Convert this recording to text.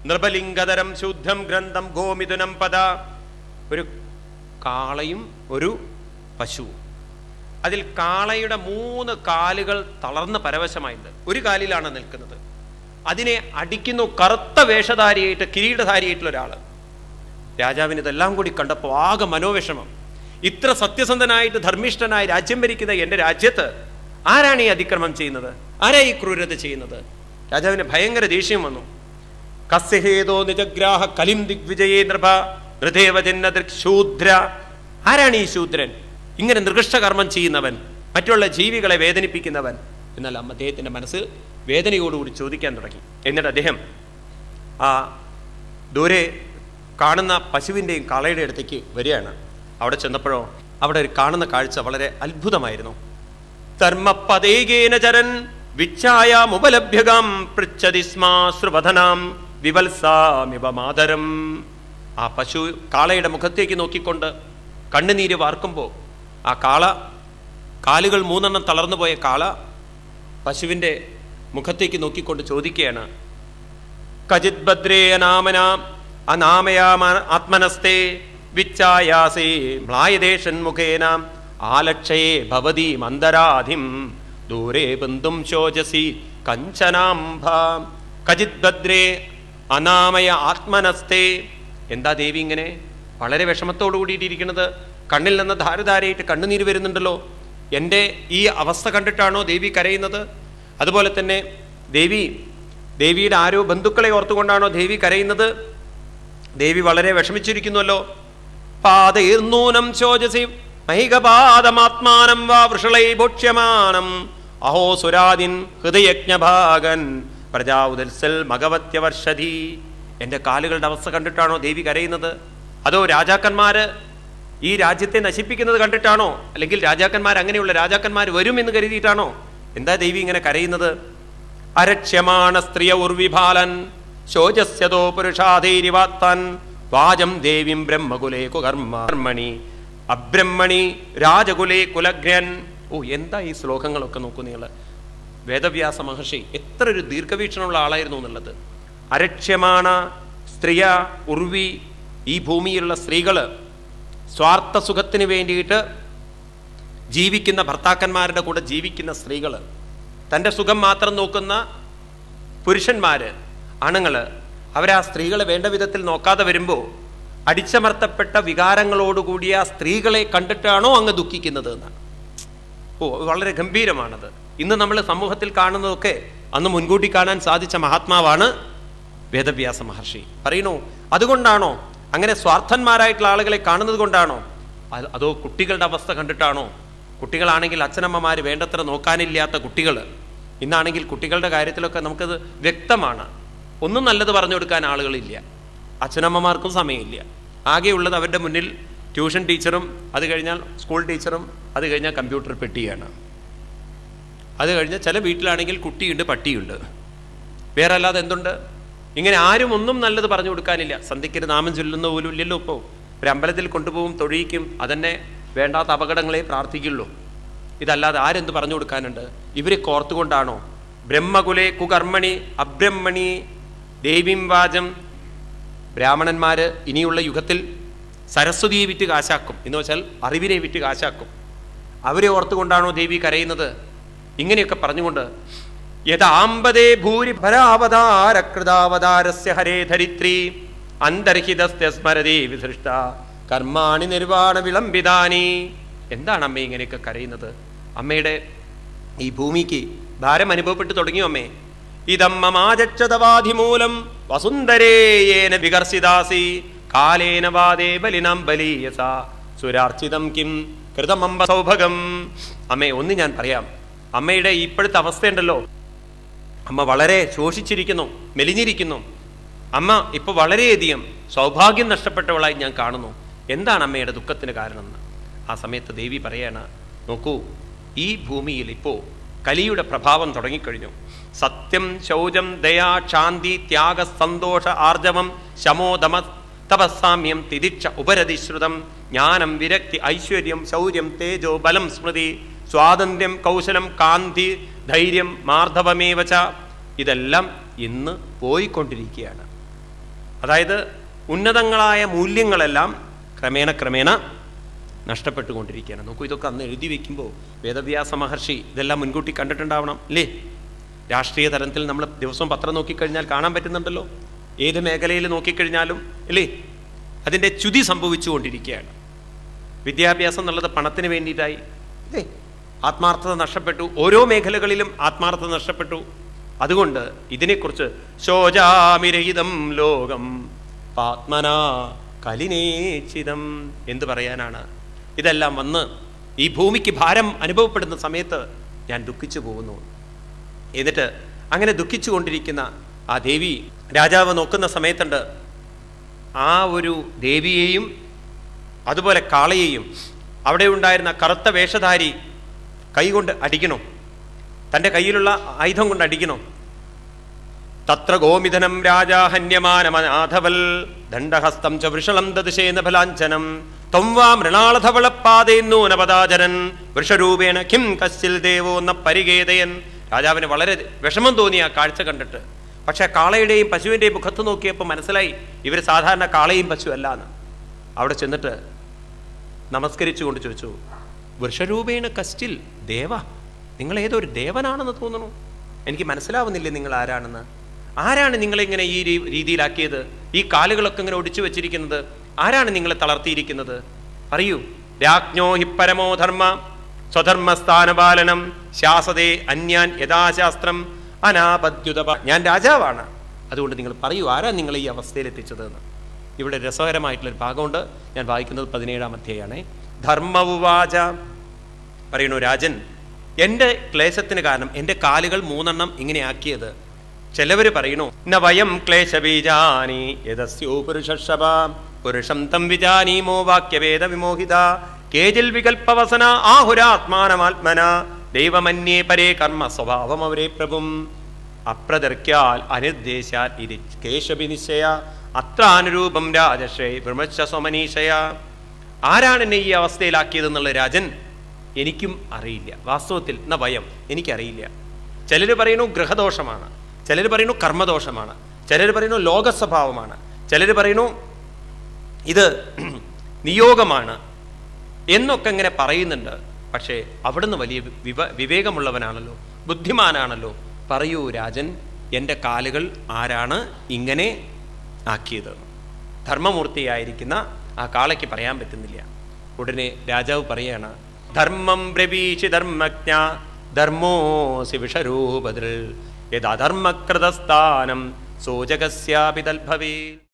നൃപലിംഗതരം ശുദ്ധം ഗ്രന്ഥം ഗോമിഥുനം പദ ഒരു കാളയും ഒരു പശുവും അതിൽ കാളയുടെ മൂന്ന് കാലുകൾ തളർന്ന് പരവശമായിട്ടുണ്ട് ഒരു കാലിലാണ് നിൽക്കുന്നത് അതിനെ അടിക്കുന്നു കറുത്ത വേഷധാരിയായിട്ട് കിരീടധാരിയായിട്ടുള്ള ഒരാള് രാജാവിന് ഇതെല്ലാം കൂടി കണ്ടപ്പോൾ ആകെ മനോവിഷമം ഇത്ര സത്യസന്ധനായിട്ട് ധർമ്മിഷ്ഠനായി രാജ്യം ഭരിക്കുന്ന എൻ്റെ രാജ്യത്ത് ആരാണ് ഈ അതിക്രമം ചെയ്യുന്നത് ആരാ ഈ ക്രൂരത ചെയ്യുന്നത് രാജാവിന് ഭയങ്കര ദേഷ്യം വന്നു കസ്യഹേതോ നിജഗ്രാഹ കലിം ദിഗ്വിജയേ നൃപ നൃദേവജന്ന ശൂദ്ര ആരാണ് ഈ ശൂദ്രൻ ഇങ്ങനെ നിർകൃഷ്ടകർമ്മം ചെയ്യുന്നവൻ മറ്റുള്ള ജീവികളെ വേദനിപ്പിക്കുന്നവൻ എന്നാൽ അമ്മ അദ്ദേഹത്തിന്റെ മനസ്സ് വേദനയോടുകൂടി ചോദിക്കാൻ തുടങ്ങി എന്നിട്ട് അദ്ദേഹം ആ ദൂരെ കാണുന്ന പശുവിൻ്റെയും കാളയുടെ അടുത്തേക്ക് വരികയാണ് അവിടെ ചെന്നപ്പോഴോ അവിടെ ഒരു കാണുന്ന കാഴ്ച വളരെ അത്ഭുതമായിരുന്നു ധർമ്മപദേകേന ചരൻ വിച്ഛായാമുപലഭ്യകാം പൃച്ഛതി സ്മാശ്രുവധനാം വിവത്സാമിവ മാതരം ആ പശു കാളയുടെ മുഖത്തേക്ക് നോക്കിക്കൊണ്ട് കണ്ണുനീര് വാർക്കുമ്പോൾ ആ കാള കാലുകൾ മൂന്നെണ്ണം തളർന്നുപോയ കാള പശുവിൻ്റെ മുഖത്തേക്ക് നോക്കിക്കൊണ്ട് ചോദിക്കുകയാണ് കജിത് ഭദ്രേ അനാമന അനാമയാമ ആത്മനസ്തേ വിച്ചായാസേ മ്ലായദേശൻ മുഖേന ആലക്ഷയേ ഭവതി മന്ദരാധിം ദൂരെ ബന്ധും ശോചസി കഞ്ചനാംഭ കജിത് ഭദ്രേ അനാമയ ആത്മനസ്തേ എന്താ ദേവി ഇങ്ങനെ വളരെ വിഷമത്തോടു കൂടിയിട്ടിരിക്കുന്നത് കണ്ണിൽ നിന്ന് ധാരധാരയായിട്ട് കണ്ണുനീര് വരുന്നുണ്ടല്ലോ എൻ്റെ ഈ അവസ്ഥ കണ്ടിട്ടാണോ ദേവി കരയുന്നത് അതുപോലെ തന്നെ ദേവി ദേവിയുടെ ആരോ ബന്ധുക്കളെ ഓർത്തുകൊണ്ടാണോ ദേവി കരയുന്നത് ദേവി വളരെ വിഷമിച്ചിരിക്കുന്നുവല്ലോ പാതീർന്നൂനം ശോചസി മഹികപാദമാത്മാനം വാ വൃഷളൈ ഭോക്ഷ്യമാനം അഹോ സുരാദിൻ ഹൃദയജ്ഞഭാഗൻ പ്രജാഉദത്സൽ മകവത്യവർഷധി എൻ്റെ കാലുകളുടെ അവസ്ഥ കണ്ടിട്ടാണോ ദേവി കരയുന്നത് അതോ രാജാക്കന്മാര് ഈ രാജ്യത്തെ നശിപ്പിക്കുന്നത് കണ്ടിട്ടാണോ അല്ലെങ്കിൽ രാജാക്കന്മാർ അങ്ങനെയുള്ള രാജാക്കന്മാർ വരും എന്ന് കരുതിയിട്ടാണോ എന്താ ദേവി ഇങ്ങനെ കരയുന്നത് അരക്ഷ്യമാണ സ്ത്രീയ ഉർവിഭാലൻ ശോചസ്യതോ പുരുഷാധൈര്യവാത്താൻ വാചം ദേവിം ബ്രഹ്മകുലേ കുകർമ്മണി അബ്രഹ്മണി രാജകുലേ കുലഗ്രൻ ഓ എന്താ ഈ ശ്ലോകങ്ങളൊക്കെ നോക്കൂ നിങ്ങൾ വേദവ്യാസ മഹർഷി എത്ര ഒരു ദീർഘവീക്ഷണമുള്ള ആളായിരുന്നു എന്നുള്ളത് അരക്ഷ്യമാണ സ്ത്രീയ ഉർവി ഈ ഭൂമിയിലുള്ള സ്ത്രീകള് സ്വാർത്ഥ സുഖത്തിന് വേണ്ടിയിട്ട് ജീവിക്കുന്ന ഭർത്താക്കന്മാരുടെ കൂടെ ജീവിക്കുന്ന സ്ത്രീകൾ തൻ്റെ സുഖം മാത്രം നോക്കുന്ന പുരുഷന്മാര് ആണുങ്ങള് അവരാ സ്ത്രീകളെ വേണ്ട വിധത്തിൽ നോക്കാതെ വരുമ്പോൾ അടിച്ചമർത്തപ്പെട്ട വികാരങ്ങളോടുകൂടിയ ആ സ്ത്രീകളെ കണ്ടിട്ടാണോ അങ്ങ് ദുഃഖിക്കുന്നത് എന്നാണ് ഓ വളരെ ഗംഭീരമാണത് ഇന്ന് നമ്മൾ സമൂഹത്തിൽ കാണുന്നതൊക്കെ അന്ന് മുൻകൂട്ടി കാണാൻ സാധിച്ച മഹാത്മാവാണ് വേദവ്യാസ മഹർഷി പറയണു അതുകൊണ്ടാണോ അങ്ങനെ സ്വാർത്ഥന്മാരായിട്ടുള്ള ആളുകളെ കാണുന്നത് കൊണ്ടാണോ അത് അതോ കുട്ടികളുടെ അവസ്ഥ കണ്ടിട്ടാണോ കുട്ടികളാണെങ്കിൽ അച്ഛനമ്മമാർ വേണ്ടത്ര നോക്കാനില്ലാത്ത കുട്ടികൾ ഇന്നാണെങ്കിൽ കുട്ടികളുടെ കാര്യത്തിലൊക്കെ നമുക്കത് വ്യക്തമാണ് ഒന്നും നല്ലത് പറഞ്ഞു കൊടുക്കാൻ ആളുകളില്ല അച്ഛനമ്മമാർക്കും സമയമില്ല ആകെയുള്ളത് അവരുടെ മുന്നിൽ ട്യൂഷൻ ടീച്ചറും അത് കഴിഞ്ഞാൽ സ്കൂൾ ടീച്ചറും അത് കഴിഞ്ഞാൽ കമ്പ്യൂട്ടർ പെട്ടിയാണ് അത് കഴിഞ്ഞാൽ ചില വീട്ടിലാണെങ്കിൽ കുട്ടിയുണ്ട് പട്ടിയുണ്ട് വേറെ അല്ലാതെ എന്തുണ്ട് ഇങ്ങനെ ആരും ഒന്നും നല്ലത് പറഞ്ഞു കൊടുക്കാനില്ല സന്ധ്യയ്ക്കൊരു നാമം ചൊല്ലുന്ന പോലും ഇല്ലല്ലോ ഇപ്പോൾ ഒരു അമ്പലത്തിൽ കൊണ്ടുപോകും തൊഴിയിക്കും അതന്നെ വേണ്ടാത്ത അപകടങ്ങളെ പ്രാർത്ഥിക്കുള്ളൂ ഇതല്ലാതെ ആരെന്ത് പറഞ്ഞു കൊടുക്കാനുണ്ട് ഇവരെ കോർത്തുകൊണ്ടാണോ ബ്രഹ്മകുലെ കുകർമ്മണി അബ്രഹ്മണി ദേവീം വാചം ബ്രാഹ്മണന്മാര് ഇനിയുള്ള യുഗത്തിൽ സരസ്വതിയെ വിറ്റ് കാശാക്കും എന്ന് വെച്ചാൽ അറിവിനെ വിറ്റ് കാശാക്കും അവരെ ഓർത്തുകൊണ്ടാണോ ദേവി കരയുന്നത് ഇങ്ങനെയൊക്കെ പറഞ്ഞുകൊണ്ട് യഥാമ്പതേ ഭൂരി ഭരാവതാരകൃതാവതാരസ്യ ഹരേ ധരിത്രി അന്തർഹിതസ്യ സ്മരതി വിസൃഷ്ട കർമാണി നിർവാണ വിളംബിതാനി എന്താണ് അമ്മ ഇങ്ങനെയൊക്കെ കരയുന്നത് അമ്മയുടെ ഈ ഭൂമിക്ക് ഭാരം അനുഭവപ്പെട്ടു തുടങ്ങിയോ അമ്മേ ഇതമ്മമാചക്ഷതവാധിമൂലം വസുന്ധരേയേന വികർഷിതാസി കാലേന വാദേ ബലിനാം ബലീയസ സുരാർച്ചിതം കിം കൃതമമ്പ സൗഭഗം അമ്മേ ഒന്ന് ഞാൻ പറയാം അമ്മയുടെ ഇപ്പോഴത്തെ അവസ്ഥയുണ്ടല്ലോ അമ്മ വളരെ ശോഷിച്ചിരിക്കുന്നു മെലിഞ്ഞിരിക്കുന്നു അമ്മ ഇപ്പൊ വളരെയധികം സൗഭാഗ്യം നഷ്ടപ്പെട്ടവളായി ഞാൻ കാണുന്നു എന്താണ് അമ്മയുടെ ദുഃഖത്തിന് കാരണമെന്ന് ആ സമയത്ത് ദേവി പറയാണ് നോക്കൂ ഈ ഭൂമിയിൽ ഇപ്പോ കലിയുടെ പ്രഭാവം തുടങ്ങിക്കഴിഞ്ഞു സത്യം ശൗചം ദയാ ശാന്തി ത്യാഗ സന്തോഷ ആർജവം ശമോദമ തപസ്സാമ്യം തിദിക്ഷ ഉപരതിശ്രുതം ജ്ഞാനം വിരക്തി ഐശ്വര്യം ശൗര്യം തേജോ ബലം സ്മൃതി സ്വാതന്ത്ര്യം കൗശലം കാന്തി ധൈര്യം മാർദ്ധവമേവച ഇതെല്ലാം ഇന്ന് പോയിക്കൊണ്ടിരിക്കുകയാണ് അതായത് ഉന്നതങ്ങളായ മൂല്യങ്ങളെല്ലാം ക്രമേണ ക്രമേണ നഷ്ടപ്പെട്ടുകൊണ്ടിരിക്കുകയാണ് നോക്കൂ ഇതൊക്കെ അന്ന് എഴുതി വെക്കുമ്പോൾ വേദവ്യാസ മഹർഷി ഇതെല്ലാം മുൻകൂട്ടി കണ്ടിട്ടുണ്ടാവണം അല്ലേ രാഷ്ട്രീയ തലത്തിൽ നമ്മൾ ദിവസവും പത്രം നോക്കിക്കഴിഞ്ഞാൽ കാണാൻ പറ്റുന്നുണ്ടല്ലോ ഏത് മേഖലയിൽ നോക്കിക്കഴിഞ്ഞാലും അല്ലേ അതിൻ്റെ ച്യുതി സംഭവിച്ചുകൊണ്ടിരിക്കുകയാണ് വിദ്യാഭ്യാസം എന്നുള്ളത് പണത്തിന് വേണ്ടിയിട്ടായി അല്ലേ ആത്മാർത്ഥത നഷ്ടപ്പെട്ടു ഓരോ മേഖലകളിലും ആത്മാർത്ഥത നഷ്ടപ്പെട്ടു അതുകൊണ്ട് ഇതിനെക്കുറിച്ച് ശോചാമിരഹിതം ലോകം പാത്മന കലിനേച്ചിതം എന്ത് പറയാനാണ് ഇതെല്ലാം വന്ന് ഈ ഭൂമിക്ക് ഭാരം അനുഭവപ്പെടുന്ന സമയത്ത് ഞാൻ ദുഃഖിച്ചു പോകുന്നു എന്നിട്ട് അങ്ങനെ ദുഃഖിച്ചു കൊണ്ടിരിക്കുന്ന ആ ദേവി രാജാവ് നോക്കുന്ന സമയത്തുണ്ട് ആ ഒരു ദേവിയെയും അതുപോലെ കാളയെയും അവിടെ ഉണ്ടായിരുന്ന കറുത്ത വേഷധാരി കൈകൊണ്ട് അടിക്കണോ തൻ്റെ കയ്യിലുള്ള ആയുധം കൊണ്ട് അടിക്കണോ തത്ര ഗോമിതനം രാജാഹന്യമാനമനാഥവൽ ദണ്ഡഹസ്തം ച വൃഷളം ദദിശേന ഫലാഞ്ചനം ത്വം വാ മൃണാളധവളപ്പാതേന്നൂനപദാചരൻ വൃഷരൂപേണ കിം കശ്ചിൽ ദേവോ ന പരിഗേതയൻ രാജാവിന് വളരെ വിഷമം തോന്നി ആ കാഴ്ച കണ്ടിട്ട് പക്ഷെ കാളയുടെയും പശുവിൻ്റെയും മുഖത്ത് നോക്കിയപ്പോൾ മനസ്സിലായി ഇവർ സാധാരണ കാളയും പശു അല്ല എന്ന് അവിടെ ചെന്നിട്ട് നമസ്കരിച്ചുകൊണ്ട് ചോദിച്ചു വൃഷരൂപേണ കസ്റ്റിൽ ദേവ നിങ്ങൾ ഏതൊരു ദേവനാണെന്ന് തോന്നുന്നു എനിക്ക് മനസ്സിലാവുന്നില്ലേ നിങ്ങൾ ആരാണെന്ന് ആരാണ് നിങ്ങളിങ്ങനെ ഈ രീ- രീതിയിലാക്കിയത് ഈ കാലുകളൊക്കെ ഇങ്ങനെ ഒടിച്ചു വെച്ചിരിക്കുന്നത് ആരാണ് നിങ്ങളെ തളർത്തിയിരിക്കുന്നത് അറിയൂ രാജ്ഞോ ഹി പരമോ ധർമ്മ സ്വധർമ്മസ്ഥാനപാലനം ശാസതേ അന്യാൻ യഥാശാസ്ത്രം അനാപദ്യുത ഞാൻ രാജാവാണ് അതുകൊണ്ട് നിങ്ങൾ പറയൂ ആരാ നിങ്ങളെ ഈ അവസ്ഥയിൽ എത്തിച്ചത് എന്ന് ഇവിടെ രസകരമായിട്ടുള്ളൊരു ഭാഗമുണ്ട് ഞാൻ വായിക്കുന്നത് പതിനേഴാം അധ്യായമാണ് ധർമ്മവുവാച പറയണു രാജൻ എൻ്റെ ക്ലേശത്തിന് കാരണം എൻ്റെ കാലുകൾ മൂന്നെണ്ണം ഇങ്ങനെ ആക്കിയത് ചിലവര് പറയണു ന വയം ക്ലേശബീജാനി യദസ്യോ പുരുഷർഷഭ പുരുഷം തം വിജാനീമോ വാക്യവേദ വിമോഹിത കേജിൽ വികൽപ്പവസന ആഹുരാത്മാനമാത്മന ദൈവമന്യേ പരേ കർമ്മ സ്വഭാവം അവരെ പ്രഭും അപ്രദർക്യാൽ അനിർദ്ദേശാൽ ഇത് കേശവി നിശ്ചയ അത്ര അനുരൂപം രാജശ്രേ വിമർശ സ്വമനീഷയ ആരാണ് എന്നെ ഈ അവസ്ഥയിലാക്കിയതെന്നുള്ള രാജൻ എനിക്കും അറിയില്ല വാസ്തവത്തിൽ എന്ന ഭയം എനിക്കറിയില്ല ചിലർ പറയുന്നു ഗ്രഹദോഷമാണ് ചിലർ പറയുന്നു കർമ്മദോഷമാണ് ചിലർ പറയുന്നു ലോകസ്വഭാവമാണ് ചിലർ പറയുന്നു ഇത് നിയോഗമാണ് എന്നൊക്കെ ഇങ്ങനെ പറയുന്നുണ്ട് പക്ഷേ അവിടുന്ന് വലിയ വിവ വിവേകമുള്ളവനാണല്ലോ ബുദ്ധിമാനാണല്ലോ പറയൂ രാജൻ എൻ്റെ കാലുകൾ ആരാണ് ഇങ്ങനെ ആക്കിയത് ധർമ്മമൂർത്തിയായിരിക്കുന്ന ആ കാളയ്ക്ക് പറയാൻ പറ്റുന്നില്ല ഉടനെ രാജാവ് പറയാണ് ധർമ്മം ബ്രവീഷി ധർമ്മജ്ഞ ധർമ്മോസി വിഷരൂപതിൽ യഥധർമ്മകൃതസ്ഥാനം സോജകസ്യാപി തൽഭവേ